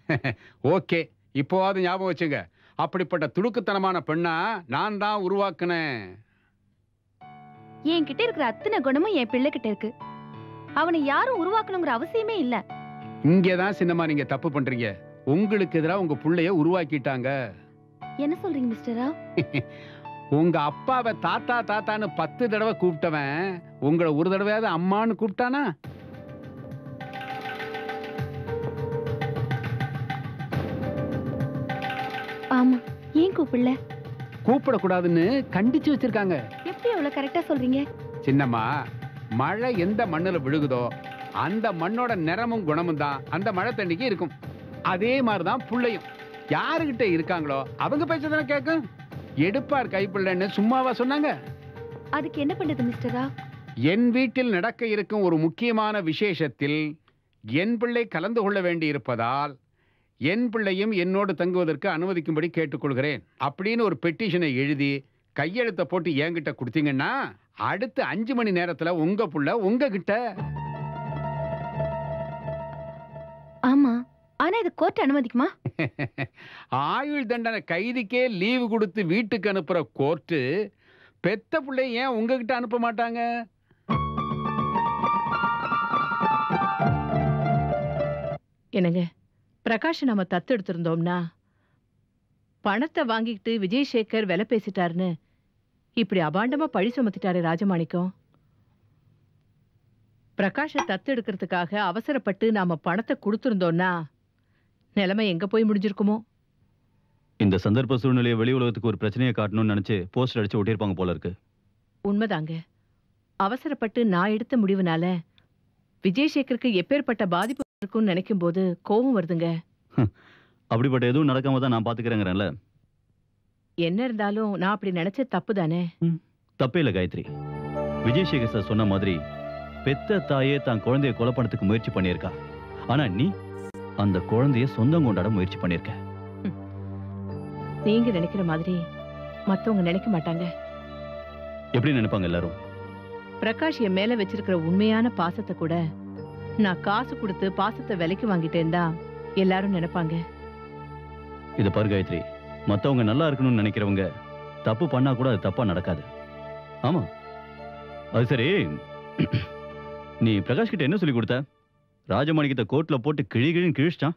Okay இப்போவாது ஞாபகம் வச்சுங்க அப்படிப்பட்ட துடுக்குத்தனமான பெண்ணா நான் தான் உருவாக்குனேன் என்கிட்ட இருக்கிற அத்தனை குணமும் என் பிள்ளை கிட்ட இருக்கு அவனை யாரும் உருவாக்கணுங்கிற அவசியமே இல்ல இங்கே தான் சின்னம்மா நீங்க தப்பு பண்றீங்க உங்களுக்கு எதிராக உங்க புள்ளைய உருவாக்கிட்டாங்க என்ன சொல்றீங்க மிஸ்டரா உங்க அப்பாவை தாத்தா தாத்தான்னு பத்து தடவை கூப்பிட்டவன் உங்களை ஒரு தடவையாவது அம்மான்னு கூப்பிட்டானா ஆமா ஏன் கூப்பிடல கூப்பிடக்கூடாதுன்னு கண்டிச்சு வச்சிருக்காங்க எப்படி அவ்வளவு கரெக்டா சொல்றீங்க சின்னம்மா மழை எந்த மண்ணுல விழுகுதோ அந்த மண்ணோட நிறமும் குணமும் தான் அந்த மழை தண்ணிக்கு இருக்கும் அதே மாதிரி தான் புள்ளையும் யாருகிட்ட இருக்காங்களோ அவங்க பேச்ச தானே கேட்கும் எடுப்பார் கைப்பிள்ளைன்னு சும்மாவா சொன்னாங்க அதுக்கு என்ன பண்றது மிஸ்டரா என் வீட்டில் நடக்க இருக்கும் ஒரு முக்கியமான விசேஷத்தில் என் பிள்ளை கலந்து கொள்ள வேண்டி இருப்பதால் என் பிள்ளையும் என்னோடு தங்குவதற்கு அனுமதிக்கும்படி கேட்டுக்கொள்கிறேன் அப்படின்னு ஒரு பெட்டிஷனை எழுதி கையெழுத்த போட்டு என்கிட்ட கொடுத்தீங்கன்னா அடுத்த அஞ்சு மணி நேரத்துல உங்க புள்ள உங்ககிட்ட ஆமா ஆனா இது கோர்ட் அனுமதிக்குமா ஆயுள் தண்டனை கைதிக்கே லீவு கொடுத்து வீட்டுக்கு அனுப்புற கோர்ட்டு பெத்த பிள்ளை ஏன் உங்ககிட்ட அனுப்ப மாட்டாங்க என்னங்க பிரகாஷ் நம்ம தத்து எடுத்திருந்தோம்னா பணத்தை வாங்கிக்கிட்டு விஜய் சேகர் விலை பேசிட்டாருன்னு இப்படி அபாண்டமா பழி சுமத்திட்டாரு ராஜமாணிக்கம் பிரகாஷை தத்து எடுக்கிறதுக்காக அவசரப்பட்டு நாம பணத்தை கொடுத்திருந்தோம்னா நிலைமை எங்க போய் முடிஞ்சிருக்குமோ இந்த சந்தர்ப்ப சூழ்நிலையை வெளி உலகத்துக்கு ஒரு பிரச்சனையை காட்டணும்னு நினைச்சு போஸ்டர் அடிச்சு ஒட்டியிருப்பாங்க போல இருக்கு உண்மைதாங்க அவசரப்பட்டு நான் எடுத்த முடிவுனால விஜய் சேகருக்கு எப்பேற்பட்ட பாதிப்பு இருக்கும்னு நினைக்கும் போது கோபம் வருதுங்க அப்படிப்பட்ட எதுவும் நடக்காம தான் நான் பாத்துக்கிறேங்கிறேன்ல என்ன இருந்தாலும் நான் அப்படி நினைச்ச தப்பு தானே தப்பே இல்லை காயத்ரி விஜய் சேகர் சார் சொன்ன மாதிரி பெத்த தாயே தான் குழந்தைய கொலை பண்ணதுக்கு முயற்சி பண்ணியிருக்கா ஆனா நீ அந்த குழந்தைய சொந்தம் கொண்டாட முயற்சி பண்ணியிருக்க நீங்க நினைக்கிற மாதிரி மத்தவங்க நினைக்க மாட்டாங்க எப்படி நினைப்பாங்க எல்லாரும் பிரகாஷ் என் மேல வச்சிருக்கிற உண்மையான பாசத்தை கூட நான் காசு கொடுத்து பாசத்தை விலைக்கு வாங்கிட்டேன் தான் எல்லாரும் நினைப்பாங்க இதை பாரு காயத்ரி மத்தவங்க நல்லா இருக்கணும்னு நினைக்கிறவங்க தப்பு பண்ணா கூட அது தப்பா நடக்காது ஆமா அது சரி நீ பிரகாஷ் கிட்ட என்ன சொல்லி கொடுத்த ராஜமாணிக்கத்தை கோர்ட்ல போட்டு கிழி கிழின்னு கிழிச்சிட்டான்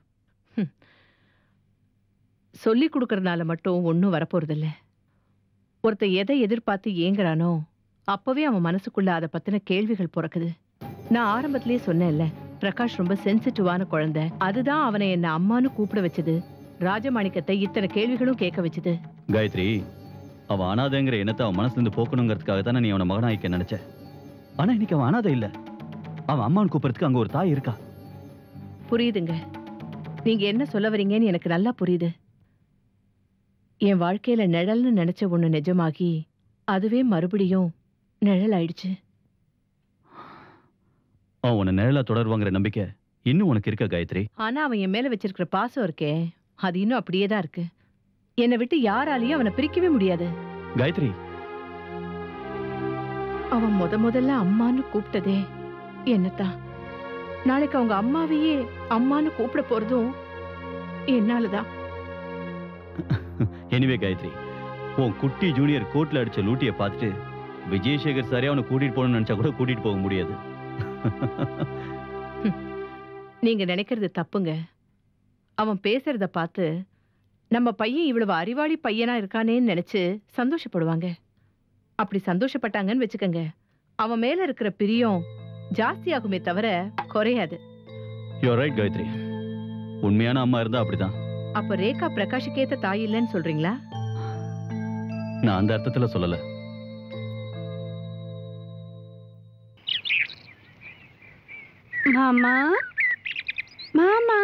சொல்லி கொடுக்கறதுனால மட்டும் ஒன்றும் வரப்போறதில்ல ஒருத்தன் எதை எதிர்பார்த்து ஏங்குறானோ அப்பவே அவன் மனசுக்குள்ள அதை பத்தின கேள்விகள் பிறக்குது நான் ஆரம்பத்திலேயே சொன்னேன்ல பிரகாஷ் ரொம்ப சென்சிட்டிவான குழந்தை அதுதான் அவனை என்ன அம்மான்னு கூப்பிட வச்சது ராஜமாணிக்கத்தை இத்தனை கேள்விகளும் கேட்க வச்சது காயத்ரி அவன் அனாதைங்கிற எண்ணத்தை அவன் மனசுல இருந்து போக்கணுங்கிறதுக்காக தானே நீ அவனை மகனாய்க்க நினைச்ச ஆனா இன்னைக்கு அவன் அனாதை இல்ல அவன் அம்மான்னு கூப்பிடறதுக்கு அங்க ஒரு தாய் இருக்கா புரியுதுங்க நீங்க என்ன சொல்ல வரீங்கன்னு எனக்கு நல்லா புரியுது என் வாழ்க்கையில நிழல்னு நினைச்ச ஒண்ணு நிஜமாகி அதுவே மறுபடியும் நிழல் ஆயிடுச்சு அவன் உன்னை நிழலா தொடருவாங்கிற நம்பிக்கை இன்னும் உனக்கு இருக்கா காயத்ரி ஆனா அவன் என் மேல வச்சிருக்கிற பாசம் இருக்கே அது இன்னும் அப்படியே தான் இருக்கு என்னை விட்டு யாராலையும் அவனை பிரிக்கவே முடியாது காயத்ரி அவன் முத முதல்ல அம்மான்னு கூப்பிட்டதே என்னத்தான் நாளைக்கு அவங்க அம்மாவையே அம்மான்னு கூப்பிட போறதும் என்னாலதான் எனிவே காயத்ரி உன் குட்டி ஜூனியர் கோர்ட்ல அடிச்ச லூட்டியை பார்த்துட்டு விஜயசேகர் சாரே அவனை கூட்டிட்டு போகணும்னு நினைச்சா கூட கூட்டிட்டு போக முடியாது நீங்க நினைக்கிறது தப்புங்க அவன் பேசுறத பார்த்து நம்ம பையன் இவ்வளவு அறிவாளி பையனா இருக்கானேன்னு நினைச்சு சந்தோஷப்படுவாங்க அப்படி சந்தோஷப்பட்டாங்கன்னு வச்சுக்கோங்க அவன் மேல இருக்கிற பிரியம் ஜாஸ்தியாகுமே தவிர குறையாது யூ ரைட் காயத்ரி உண்மையான அம்மா இருந்தா அப்படிதான் அப்ப ரேகா பிரகாஷுக்கேத்த தாய் இல்லைன்னு சொல்றீங்களா நான் அந்த அர்த்தத்துல சொல்லல மாமா மாமா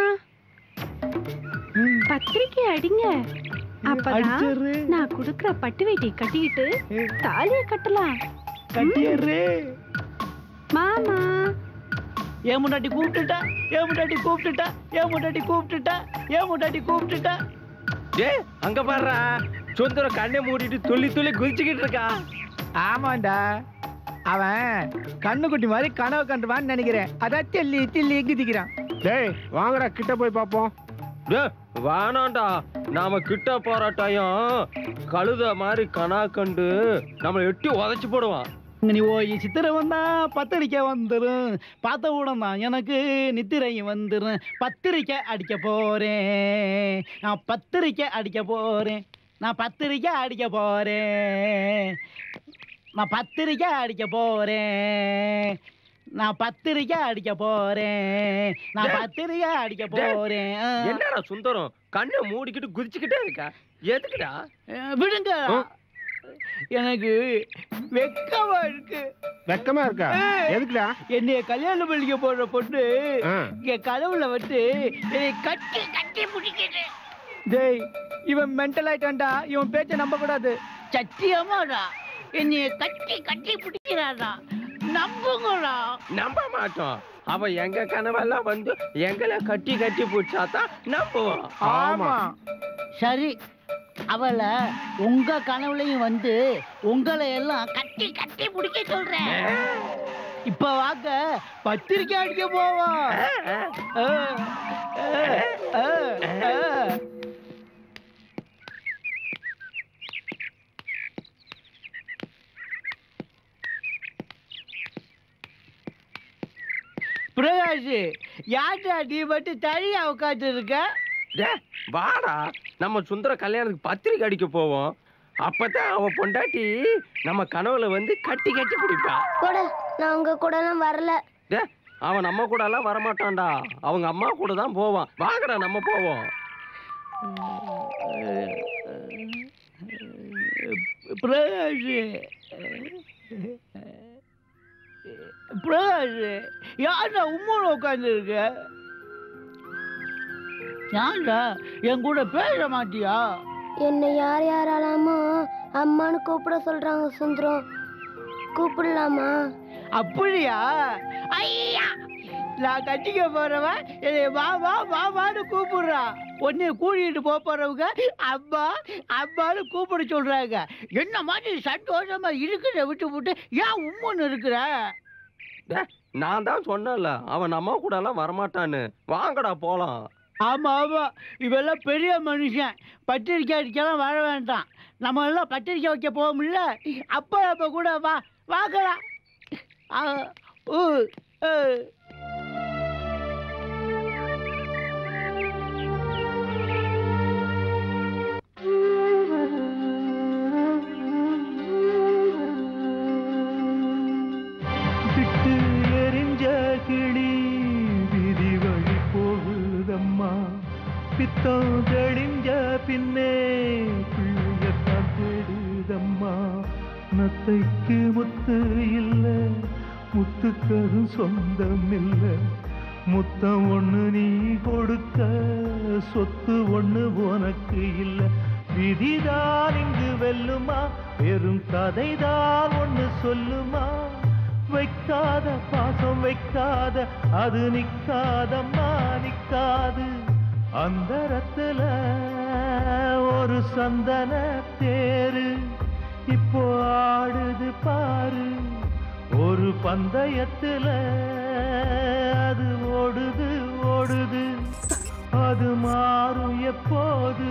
பத்திரிக்கை அடிங்க அப்பதான் நான் குடுக்கற பட்டு வேட்டி கட்டிக்கிட்டு தாலிய கட்டலாம் கட்டியர்றே மாமா ஏன் முன்னாடி கூப்பிட்டுட்டா ஏன் முன்னாடி கூப்பிட்டுட்டா ஏன் முன்னாடி கூப்பிட்டுட்டா ஏன் முன்னாடி கூப்பிட்டுட்டா ஏ அங்க பாடுறா சுந்தரம் கண்ணை மூடிட்டு துள்ளி துள்ளி குதிச்சுக்கிட்டு இருக்கா ஆமாண்டா அவன் கண்ணுக்குட்டி மாதிரி கனவு கண்டுவான்னு நினைக்கிறேன் அதான் தில்லி தில்லி குதிக்கிறான் டேய் வாங்கடா கிட்ட போய் பாப்போம் டேய், வேணாம்டா நாம கிட்ட போற டயம் கழுத மாதிரி கனா கண்டு நம்மளை எட்டி உதைச்சு போடுவான் நீ ஓய் சித்திரை வந்தா பத்திரிக்கை வந்துரும் பார்த்த உடனே எனக்கு நித்திரை வந்துரும் பத்திரிக்கை அடிக்க போறேன் நான் பத்திரிக்கை அடிக்க போறேன் நான் பத்திரிக்கை அடிக்க போறேன் நான் பத்திரிக்கை அடிக்க போறேன் நான் பத்திரிக்கை அடிக்க போறேன் நான் பத்திரிக்கை அடிக்க போறேன் ஆ. என்னடா சுந்தரம் கண்ணை மூடிக்கிட்டு குதிச்சுக்கிட்டே இருக்கா எதுக்குடா அஹ், விடுங்க எனக்கு வெக்கமா இருக்கு வெக்கமா இருக்கா எதுக்குடா என்னைய கல்யாணம் பண்ணிக்க போற பொண்ணு ஆ. என் கனவுல வந்து என்னை கட்டி கட்டி பிடிக்குது டேய் இவன் மென்டல் ஆயிட்டான்டா இவன் பேச்ச நம்ப கூடாது சத்தியமாடா என்னைய கட்டி கட்டி பிடிக்கிறாடா நம்புங்கடா நம்ப மாட்டோம் அவ எங்க கனவெல்லாம் வந்து எங்களை கட்டி கட்டி பிடிச்சாதான் நம்புவோம் ஆமா சரி அவளை உங்க கனவுலையும் வந்து உங்களை எல்லாம் கட்டி கட்டி பிடிக்க சொல்றேன் இப்ப வாங்க பத்திரிக்கை அடிக்க போவோம் ஆ, ஆ, ஆ, ஆ. பிரகாஷ் யார்டா நீ மட்டும் தனியா உட்காந்து இருக்க டேய், வாடா நம்ம சுந்தர கல்யாணத்துக்கு பத்திரிக்கை அடிக்க போவோம் அப்பதான் அவ பொண்டாட்டி நம்ம கனவுல வந்து கட்டி கட்டி பிடிப்பா கூட நான் உங்க கூடலாம் வரல டேய், அவன் நம்ம கூட எல்லாம் வரமாட்டான்டா அவங்க அம்மா கூட தான் போவான் வாங்கடா நம்ம போவோம் பிரகாஷ் பிரகாஷ் யார்டா உம்மூல உட்காந்து இருக்க யார்டா என் கூட பேச மாட்டியா என்னை யார் யாராலாமோ அம்மான்னு கூப்பிட சொல்றாங்க சுந்தரம் கூப்பிடலாமா அப்படியா ஐயா நான் கட்டிக்க போறவன் என்னை வா வா வா வான்னு கூப்பிடுறா உன்னை கூட்டிட்டு போக போறவங்க அம்மா அம்மான்னு கூப்பிட சொல்றாங்க என்ன மாதிரி சந்தோஷமா இருக்கிறத விட்டு விட்டு ஏன் உம்முன்னு இருக்கிற டேய், நான் தான் சொன்னேன்ல அவன் நம்ம கூட எல்லாம் வரமாட்டான்னு வாங்கடா போலாம் ஆமா ஆமா இவெல்லாம் பெரிய மனுஷன் பத்திரிக்கை அடிக்கலாம் வாழ வேண்டாம் நம்ம எல்லாம் பத்திரிக்கை வைக்க போவோம்ல அப்ப அப்ப கூட வா வாங்கடா ஆ, ஊ, ஏ. விட்டு எரிஞ்ச கிளி விதி வழி போகுதம்மா பித்தம் தெளிஞ்ச பின்னே பிள்ளையத்தான் தேடுதம்மா நத்தைக்கு முத்து இல்ல முத்துக்கரு சொந்தம் இல்ல முத்தம் ஒண்ணு நீ கொடுக்க சொத்து ஒண்ணு உனக்கு இல்ல விதிதான் இங்கு வெல்லுமா வெறும் கதைதான் ஒண்ணு சொல்லுமா வைக்காத பாசம் வைக்காத அது நிக்காதம்மா நிக்காது அந்தரத்துல ஒரு சந்தன தேரு இப்போ ஆடுது பாரு ஒரு பந்தயத்துல அது ஓடுது ஓடுது அது மாறும் எப்போது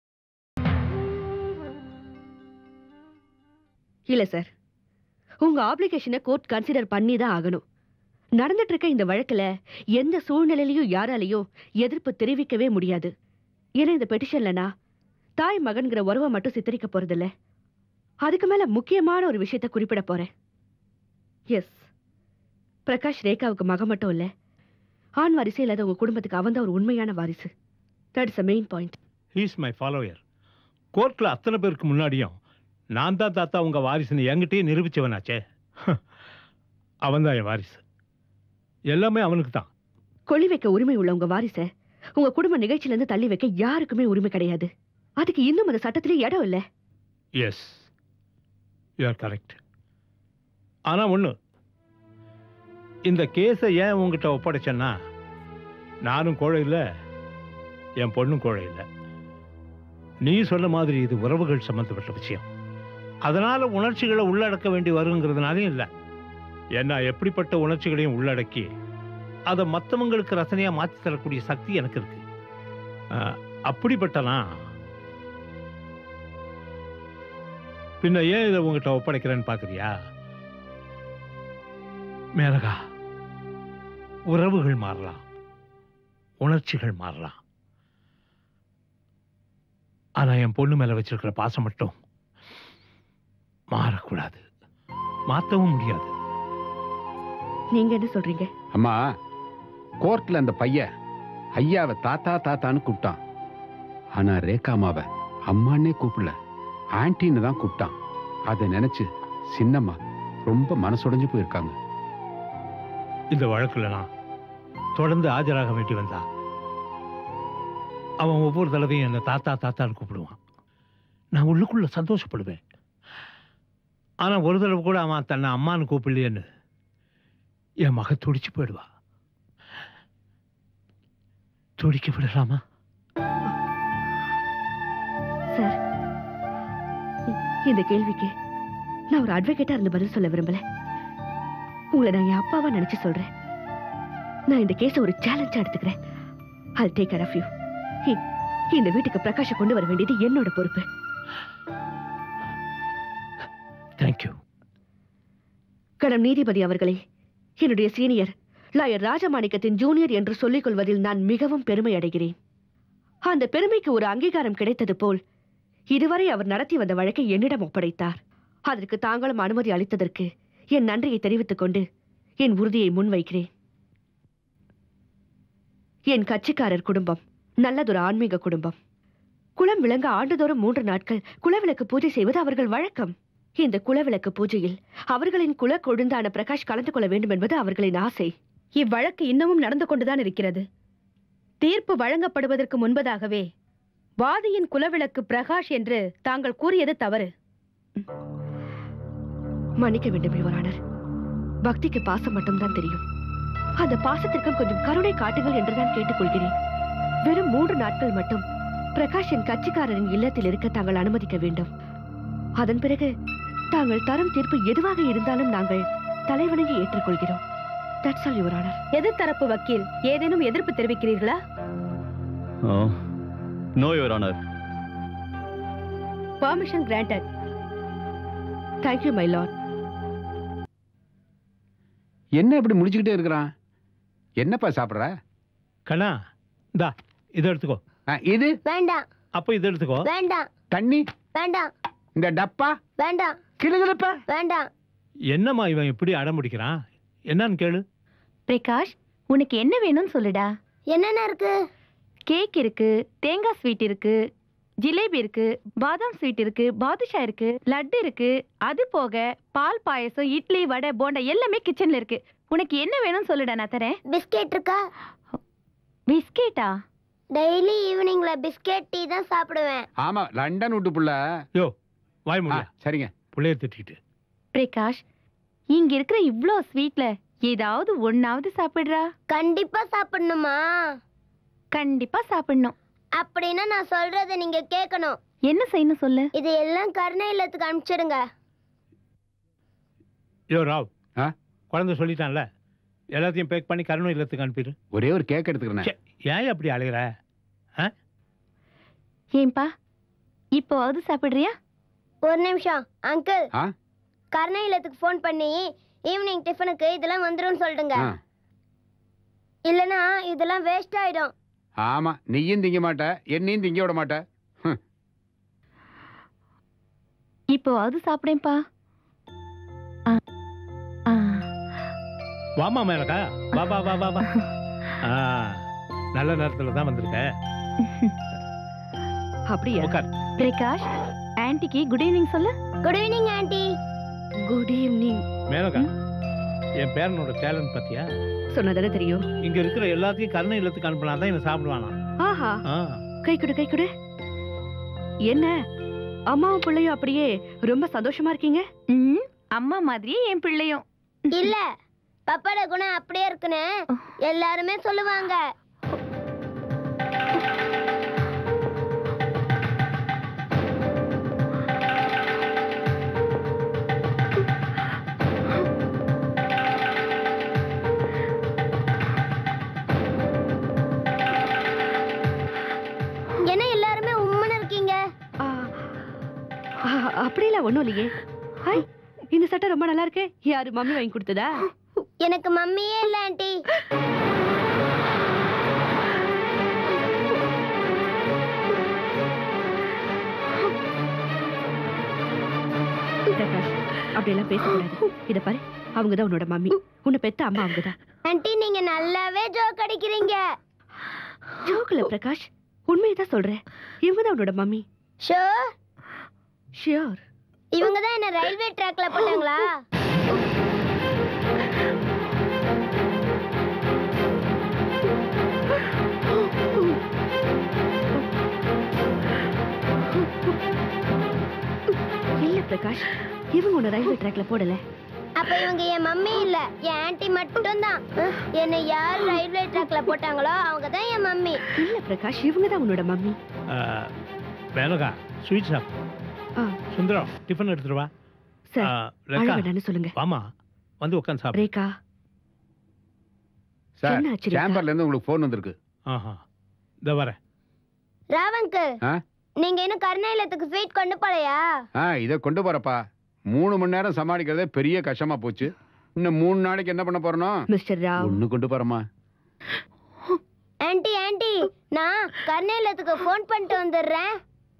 இல்ல சார் உங்க ஆப்ளிகேஷனை கோர்ட் கன்சிடர் பண்ணி தான் ஆகணும் நடந்துட்டு இருக்க இந்த வழக்குல எந்த சூழ்நிலையிலையும் யாராலையும் எதிர்ப்பு தெரிவிக்கவே முடியாது ஏன்னா இந்த பெட்டிஷன்லனா தாய் மகன்கிற உறவை மட்டும் சித்தரிக்க போறதில்ல அதுக்கு மேல முக்கியமான ஒரு விஷயத்த குறிப்பிட போறேன் எஸ் பிரகாஷ் ரேகாவுக்கு மகன் மட்டும் இல்ல ஆண் வரிசை இல்லாத உங்க குடும்பத்துக்கு அவன் தான் ஒரு உண்மையான வாரிசு that is main point he's my follower கோர்ட்டில் அத்தனை பேருக்கு முன்னாடியும் நான் தான் தாத்தா உங்க வாரிசுன்னு என்கிட்டயே நிரூபிச்சவனாச்சே அவன் தான் என் வாரிசு எல்லாமே அவனுக்கு தான் கொள்ளி வைக்க உரிமை உள்ள உங்க வாரிசை உங்க குடும்ப நிகழ்ச்சியில இருந்து தள்ளி வைக்க யாருக்குமே உரிமை கிடையாது அதுக்கு இன்னும் அந்த சட்டத்திலே இடம் இல்ல எஸ் யூ ஆர் கரெக்ட் ஆனால் ஒன்று இந்த கேஸை ஏன் உங்ககிட்ட ஒப்படைச்சேன்னா நானும் கோழை இல்லை என் பொண்ணும் கோழை இல்லை நீ சொன்ன மாதிரி இது உறவுகள் சம்பந்தப்பட்ட விஷயம் அதனால உணர்ச்சிகளை உள்ளடக்க வேண்டி வருங்கிறதுனாலையும் இல்லை ஏன்னா எப்படிப்பட்ட உணர்ச்சிகளையும் உள்ளடக்கி அதை மற்றவங்களுக்கு ரசனையாக மாற்றி தரக்கூடிய சக்தி எனக்கு இருக்கு அஹ், அப்படிப்பட்டனா பின்ன ஏன் இதை உங்ககிட்ட ஒப்படைக்கிறேன்னு பார்க்கறியா மேலகா உறவுகள் மாறலாம் உணர்ச்சிகள் மாறலாம் ஆனா என் பொண்ணு மேல வச்சிருக்கிற பாசம் மட்டும் மாறக்கூடாது மாத்தவும் முடியாது நீங்க என்ன சொல்றீங்க அம்மா கோர்ட்ல அந்த பையன் ஐயாவை தாத்தா தாத்தான்னு கூப்பிட்டான் ஆனா ரேகாமாவை அம்மான்னே கூப்பிடல ஆன்ட்டின்னு தான் கூப்பிட்டான் அதை நினைச்சு சின்னம்மா ரொம்ப மனசுடைஞ்சு போயிருக்காங்க இந்த வழக்குல நான் தொடர்ந்து ஆஜராக வேண்டி வந்தா அவன் ஒவ்வொரு தடவையும் என்னை தாத்தா தாத்தான்னு கூப்பிடுவான் நான் உள்ளுக்குள்ள சந்தோஷப்படுவேன் ஆனா ஒரு தடவை கூட அவன் தன்னை அம்மான்னு கூப்பிடலையேன்னு என் மக துடிச்சு போயிடுவா துடிக்க விடலாமா சார் இ- இந்த கேள்விக்கு நான் ஒரு அட்வொகேட்டா இருந்து பதில் சொல்ல விரும்பல உங்களை நான் என் அப்பாவா நினைச்சு சொல்றேன் நான் இந்த கேஸை ஒரு சேலஞ்சா எடுத்துக்கிறேன் I'll take care of you இ- இந்த வீட்டுக்கு பிரகாஷை கொண்டு வர வேண்டியது என்னோட பொறுப்பு தேங்க்யூ கடம் நீதிபதி அவர்களே என்னுடைய சீனியர் லாயர் ராஜமாணிக்கத்தின் ஜூனியர் என்று சொல்லிக் கொள்வதில் நான் மிகவும் பெருமை அடைகிறேன் அந்த பெருமைக்கு ஒரு அங்கீகாரம் கிடைத்தது போல் இதுவரை அவர் நடத்தி வந்த வழக்கை என்னிடம் ஒப்படைத்தார் அதற்கு தாங்களும் அனுமதி அளித்ததற்கு என் நன்றியை தெரிவித்துக் கொண்டு என் உறுதியை முன்வைக்கிறேன் என் கட்சிக்காரர் குடும்பம் நல்லதொரு ஆன்மீக குடும்பம் குலம் விளங்க ஆண்டுதோறும் மூன்று நாட்கள் குலவிளக்கு பூஜை செய்வது அவர்கள் வழக்கம் இந்த குலவிளக்கு பூஜையில் அவர்களின் குல கொழுந்தான பிரகாஷ் கலந்து கொள்ள வேண்டும் என்பது அவர்களின் ஆசை இவ்வழக்கு இன்னமும் நடந்து கொண்டுதான் இருக்கிறது தீர்ப்பு வழங்கப்படுவதற்கு முன்பதாகவே வாதியின் குலவிளக்கு பிரகாஷ் என்று தாங்கள் கூறியது தவறு மன்னிக்க வேண்டும் யுவரானர் பக்திக்கு பாசம் மட்டும்தான் தெரியும் அந்த பாசத்திற்கும் கொஞ்சம் கருணை காட்டுங்கள் என்றுதான் கேட்டுக்கொள்கிறேன் வெறும் மூன்று நாட்கள் மட்டும் பிரகாஷ் என் கட்சிக்காரரின் இல்லத்தில் இருக்க தாங்கள் அனுமதிக்க வேண்டும் அதன் பிறகு தாங்கள் தரும் தீர்ப்பு எதுவாக இருந்தாலும் நாங்கள் தலைவணங்கி ஏற்றுக்கொள்கிறோம் தட்ஸ் ஆல் யுவரானர் எதிர்த்தரப்பு வக்கீல் ஏதேனும் எதிர்ப்பு தெரிவிக்கிறீர்களா no your honour permission granted thank you my lord என்ன இப்படி முடிச்சுக்கிட்டே இருக்கிறான் என்னப்பா சாப்பிட்ற கண்ணா இந்தா இதை எடுத்துக்கோ ஆ, இது வேண்டாம் அப்போ இதை எடுத்துக்கோ வேண்டாம் தண்ணி வேண்டாம் இந்த டப்பா வேண்டாம் கிளுகிழப்ப வேண்டாம் என்னம்மா இவன் இப்படி அடம் பிடிக்கிறான் என்னன்னு கேளு பிரகாஷ் உனக்கு என்ன வேணும்னு சொல்லுடா என்னென்ன இருக்கு கேக் இருக்கு தேங்காய் ஸ்வீட் இருக்கு ஜிலேபி இருக்கு பாதாம் ஸ்வீட் இருக்கு பாதுஷா இருக்கு லட்டு இருக்கு அது போக பால் பாயசம் இட்லி வடை போண்டா எல்லாமே கிச்சன்ல இருக்கு உனக்கு என்ன வேணும்னு சொல்லுடா நான் தரேன் பிஸ்கெட் இருக்கா பிஸ்கெட்டா டெய்லி ஈவினிங்ல பிஸ்கெட் டீ தான் சாப்பிடுவேன் ஆமா லண்டன் விட்டு புள்ள யோ வாய் ஆ, முடிய சரிங்க பிள்ளைய திட்டிட்டு பிரகாஷ் இங்க இருக்கிற இவ்ளோ ஸ்வீட்ல ஏதாவது ஒன்னாவது சாப்பிடுறா கண்டிப்பா சாப்பிடணுமா கண்டிப்பா சாப்பிடணும் அப்படின்னா நான் சொல்றதை நீங்க கேட்கணும் என்ன செய்யணும் சொல்லு இது எல்லாம் கருணை இல்லத்துக்கு அனுப்பிச்சிடுங்க யோ ராவ் ஆ? குழந்தை சொல்லிட்டான்ல எல்லாத்தையும் பேக் பண்ணி கருணை இல்லத்துக்கு அனுப்பிடு ஒரே ஒரு கேக் எடுத்துக்கிறேன் ச்சே, ஏன் அப்படி அழுகிற ஏன்பா இப்போவாவது சாப்பிடுறியா ஒரு நிமிஷம் அங்கிள் ஆ? கருணை இல்லத்துக்கு ஃபோன் பண்ணி ஈவினிங் டிஃபனுக்கு இதெல்லாம் வந்துரும்னு சொல்லிடுங்க ஆ, இல்லனா இதெல்லாம் வேஸ்ட் ஆயிடும் ஆமா நீயும் திங்க மாட்ட என்னையும் திங்க விட மாட்ட இப்போவாவது சாப்பிடேன்ப்பா ஆ. ஆ. வாமா மேலக்கா வா வா வா வா வா ஆ, நல்ல நேரத்துல தான் வந்திருக்க அப்படியா உட்கார் பிரகாஷ் ஆன்ட்டிக்கு குட் ஈவினிங் சொல்லு good evening aunty good evening மேலக்கா என் பேரனோட டேலண்ட் பத்தியா சொன்னதானே தெரியும் இங்க இருக்கிற எல்லாத்தையும் கருணை இல்லத்துக்கு அனுப்பலாம் தான் என்ன சாப்பிடுவானா ஆஹா ஆ, கை கொடு கை கொடு என்ன அம்மாவும் பிள்ளையும் அப்படியே ரொம்ப சந்தோஷமா இருக்கீங்க ம் அம்மா மாதிரியே என் பிள்ளையும் இல்ல பப்பாட குணம் அப்படியே இருக்குன்னு எல்லாருமே சொல்லுவாங்க அப்படியெல்லாம் ஒண்ணும் இல்லையே ஹாய் இந்த சட்டை ரொம்ப நல்லா இருக்கே யாரு மம்மி வாங்கி கொடுத்ததா எனக்கு மம்மியே இல்ல ஆண்டி பிரகாஷ் அப்படியெல்லாம் பேசக்கூடாது இத பாரு அவங்க தான் உன்னோட மம்மி உன்னை பெத்த அம்மா அவங்க தான் ஆண்டி நீங்க நல்லாவே ஜோக் அடிக்கிறீங்க ஜோக்கல பிரகாஷ் உண்மையை தான் சொல்றேன் இவங்க தான் உன்னோட மம்மி ஷோ ஷியோர் இவங்க தான் என்ன ரயில்வே ட்ராக்ல போட்டாங்களா இல்ல பிரகாஷ் இவங்க உன்னை ரயில்வே ட்ராக்ல போடல அப்ப இவங்க என் மம்மி இல்ல என் ஆண்டி மட்டும் தான் என்னை யார் ரயில்வே ட்ராக்ல போட்டாங்களோ அவங்க தான் என் மம்மி இல்ல பிரகாஷ் இவங்க தான் உன்னோட மம்மி மேனகா ஸ்வீட் ஷாப் ஆ. சுந்தரம் டிஃபன் எடுத்துட்டு வா சார் ஆ, அழ ரேகா வேண்டாம்னு சொல்லுங்க வாமா வந்து உட்காந்து சாப்பிடு ரேகா சார் என்ன ஆச்சு ரேகா? சேம்பர்ல இருந்து உங்களுக்கு ஃபோன் வந்திருக்கு ஆஹா இந்த வரேன் ராவங்கு ஆ? நீங்க இன்னும் கருணையிலத்துக்கு ஸ்வீட் கொண்டு போலையா ஆ இதை கொண்டு போறப்பா மூணு மணி நேரம் சமாளிக்கிறதே பெரிய கஷ்டமா போச்சு இன்னும் மூணு நாளைக்கு என்ன பண்ண போறனோ மிஸ்டர் ராவ் ஒண்ணு கொண்டு போறமா ஆண்டி ஆண்டி நான் கருணையிலத்துக்கு ஃபோன் பண்ணிட்டு வந்துடுறேன்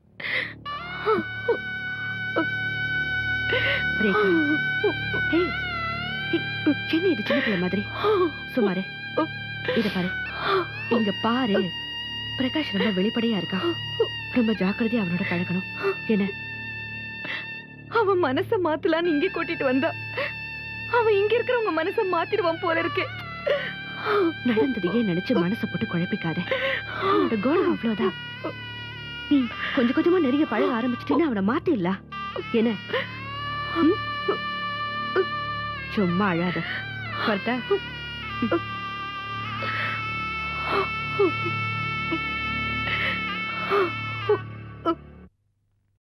ரேகா ஹேய் ஹேய், என்ன இது சின்ன பிள்ளை மாதிரி சுமாரு இத பாரு இங்க பாரு பிரகாஷ் ரொம்ப வெளிப்படையா இருக்கான் ரொம்ப ஜாக்கிரதையா அவனோட பழகணும் என்ன அவன் மனச மாத்தலான்னு இங்க கூட்டிட்டு வந்தா அவன் இங்க இருக்கிறவங்க மனச மாத்திடுவான் போல இருக்கு நடந்ததையே நினைச்சு மனசை போட்டு குழப்பிக்காத அவனோட குணம் அவ்வளவுதான் நீ கொஞ்சம் கொஞ்சமா நிறைய பழக ஆரம்பிச்சிட்டீங்கன்னா அவனை மாத்திடலாம் என்ன ம்? சும்மா அழாத கரெக்டா Oh